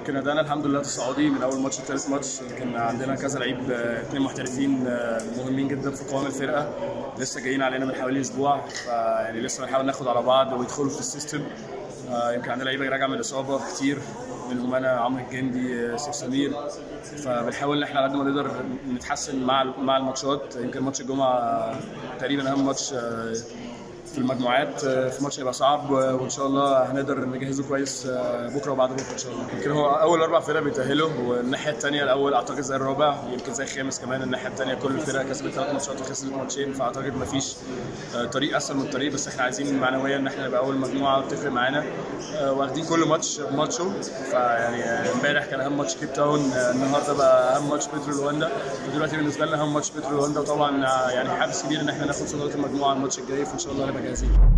يمكن ادانا الحمد لله تصاعدي من اول ماتش لثالث ماتش يمكن عندنا كذا لعيب آه، اثنين محترفين آه، مهمين جدا في قوام الفرقه لسه جايين علينا من حوالي اسبوع فيعني لسه بنحاول ناخد على بعض ويدخلوا في السيستم آه، يمكن عندنا لعيبه راجعه من الاصابه كتير منهم انا عمرو الجندي آه، سيف سمير فبنحاول ان احنا على قد ما نقدر نتحسن مع مع الماتشات يمكن ماتش الجمعه آه، تقريبا اهم ماتش آه، في المجموعات آه، في ماتش هيبقى صعب آه، وان شاء الله هنقدر نجهزه كويس آه، بكره وبعد بكره ان شاء الله يمكن هو اول اربع فرق بيتاهلوا والناحيه الثانيه الاول اعتقد زي الرابع يمكن زي الخامس كمان الناحيه الثانيه كل الفرق كسبت ثلاث ماتشات وخسرت ماتشين فاعتقد ما فيش طريق اسهل من الطريق بس احنا عايزين معنويا ان احنا نبقى اول مجموعه وتفرق معانا آه، واخدين كل ماتش بماتشه فيعني آه، امبارح كان اهم ماتش كيب تاون آه، النهارده بقى اهم ماتش بيترو لواندا ودلوقتي بالنسبه لنا اهم ماتش بيترو لواندا وطبعا آه، يعني حافز كبير ان احنا ناخد صداره المجموعه الماتش الجاي فان شاء الله نبقى جاهزين